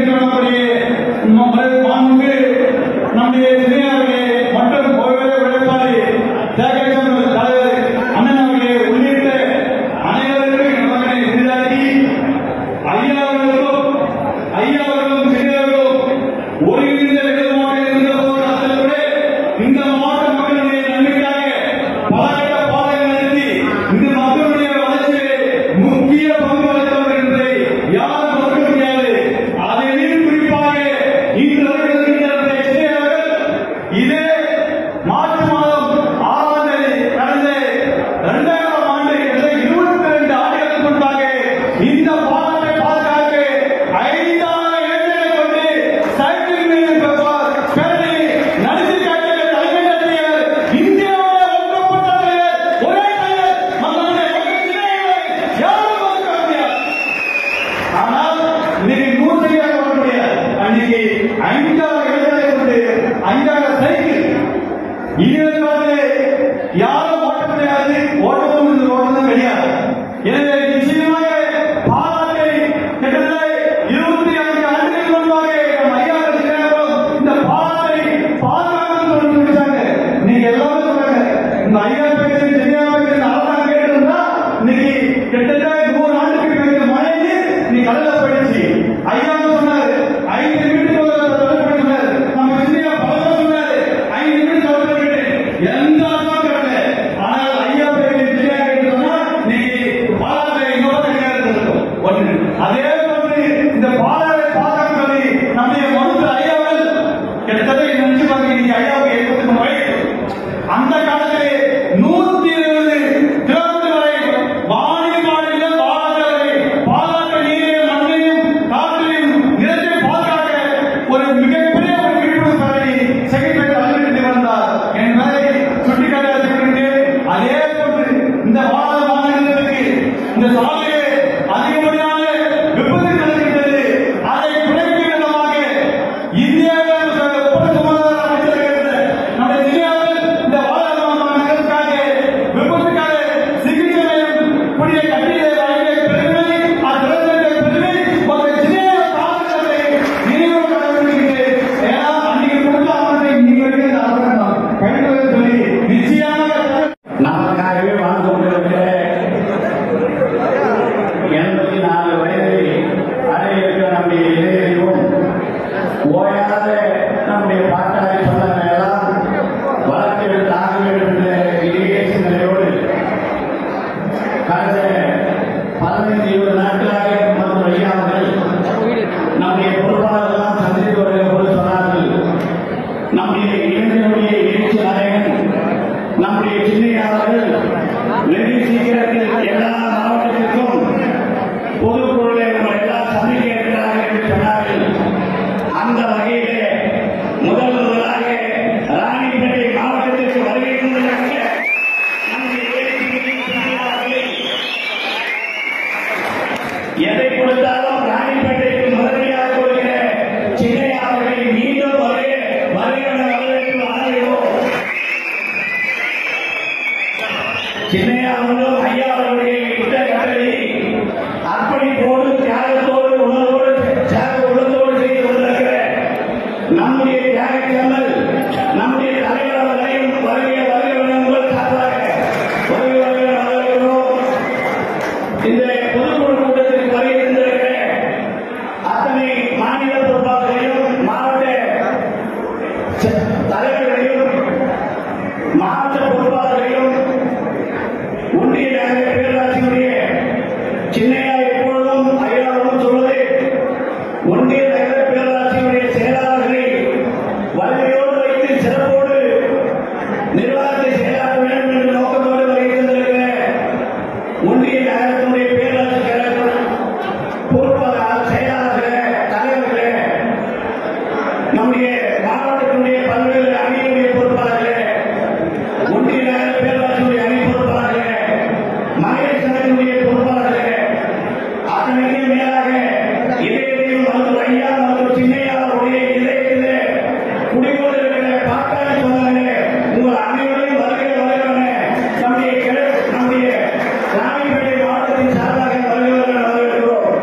என்று வரக்கூடிய நம்ம- மாண்புமிகு நம்முடைய இளைஞர்களே மற்றும் ஓய்வு உழைப்பாளி தியாகேசன் தலைவர் அண்ணன் அவர்களே உள்ளிட்ட அனைவருக்கும் நமக்கு எதிராகி ஐயா அவர்களுக்கும் ஐயா அவர்களும் சிறியவர்களும் ஒருங்கிணைந்த விதமாக இருந்த போது அதற்கு இந்த மாவட்ட மக்களுடைய நன்மைக்காக பலகட்ட பாதைகள் நடத்தி இந்த மக்களுடைய வளர்ச்சியிலே முக்கிய பங்கு வகித்தவர் என்பதை யாரும் மறுக்க முடியாது அதையும் குறிப்பாக இன்று வருகின்ற நம்முடைய சிறியவர்கள் இதே மார்ச் மாதம் ஆறாம் தேதி கடந்த இரண்டாயிரம் ஆண்டு இருபத்தி ரெண்டு ஆண்டுகளுக்கு முன்பாக இந்த பாலத்தை பாதுகாக்க ஐந்தாயிரம் இளைஞர்களை கொண்டு சைக்கிள் மீது பெறுவார் பேரணி நடத்தி காட்டிய தலைமை நடத்தியவர் இந்தியாவுடைய ஒன்றுபட்ட தலைவர் ஒரே தலைவர் மக்களுடைய மக்கள் யாரும் மறுக்க முடியாது ஆனால் இன்னைக்கு நூற்றையாக வர முடியாது அன்னைக்கு ஐந்தாயிரம் இளைஞர்களை கொண்டு ஐந்தாயிரம் சைக்கிள் இனிவரை யாரும் ஓட்ட முடியாது ஓட்டமும் இந்த ஓட்டமும் கிடையாது எனவே நிச்சயமாக பாராட்டை கிட்டத்தட்ட இருபத்தி ஐந்து ஆண்டுகள் முன்பாக நம் ஐயா சிலையாரும் இந்த பாராட்டை பாதுகாக்கணும்னு சொல்லி முடிச்சாங்க நீங்க எல்லாரும் சொல்றாங்க இந்த ஐயா பேரு சிலையா பேரு அழகாக கேட்டிருந்தா இன்னைக்கு கிட்டத்தட்ட நூறு ஆண்டுக்கு பிறகு மழை நீர் நீ கடல்ல போயிடுச்சு ஐயா சொன்னாரு ஐந்து நிமிடத்துக்கு சொன்னாரு நம்ம சிலையா பல சொன்னாரு ஐந்து நிமிடம் சொல்றது எந்த அர்த்தமும் கிடையாது ஆனால் ஐயா பேரு சிலையா கேட்டு சொன்னா நீங்க பாலாவை இன்னொரு இருக்கும் ஒன்று அதே போன்று இந்த பாலாவை பாதுகாக்கிறது நம்முடைய மருத்துவர் ஐயாவில் கிட்டத்தட்ட இதை நினைச்சு பாருங்க நீங்க ஐயாவுக்கு எழுபத்தி மூணு வயசு அந்த காலத்திலே நூத்தி இருபது கிலோமீட்டர் வரை வாணி மாநில பாலாற்றை பாலாற்ற நீரையும் மண்ணையும் காற்றையும் நிலத்தை பாதுகாக்க ஒரு மிகப்பெரிய ஒரு விழிப்புணர்வு பரவி செக்ரட்டரி தலைமையில் வந்தார் என்பதை சுட்டிக்காட்டுகிறேன் அதே போன்று இந்த பாரத மாநிலத்திற்கு இந்த சாலையை அதிகப்படியான விபத்து நடக்கின்றது அதை குறைக்கும் விதமாக இந்தியாவில் ஒப்பந்த சுகாதார அமைச்சர் இருந்த நம்முடைய இந்தியாவில் இந்த பாரத மாநிலத்திற்காக விபத்துக்காக சிகிச்சை நிலையம் கூடிய கட்டிட வழங்கிய பெருமை அத்திறந்த பெருமை ஒரு சிறிய காலத்தை நினைவு கடைபிடிக்கிறேன் ஏன்னா அன்னைக்கு கொடுத்த அவரை நீங்கள் கைது சொல்லி நிச்சயமாக நமக்காகவே வாழ்ந்து கொண்டிருக்கிற எண்பத்தி நாலு வயதை அடைய இருக்கிற நம்முடைய இளைஞரையும் ஓயாத நம்முடைய பாட்டாளி சொந்தங்களை எல்லாம் வளர்த்து தாங்க வேண்டும் என்ற இதே சிந்தனையோடு கடந்த பதினைந்து இருபது நாட்களாக மருத்துவர் ஐயா அவர்கள் நம்முடைய பொறுப்பாளர்களெல்லாம் சந்தித்து வருகிற போது சொன்னார்கள் நம்முடைய இளைஞருடைய எழுச்சி நாயகன் நம்முடைய சின்னையாளர்கள் வெகு சீக்கிர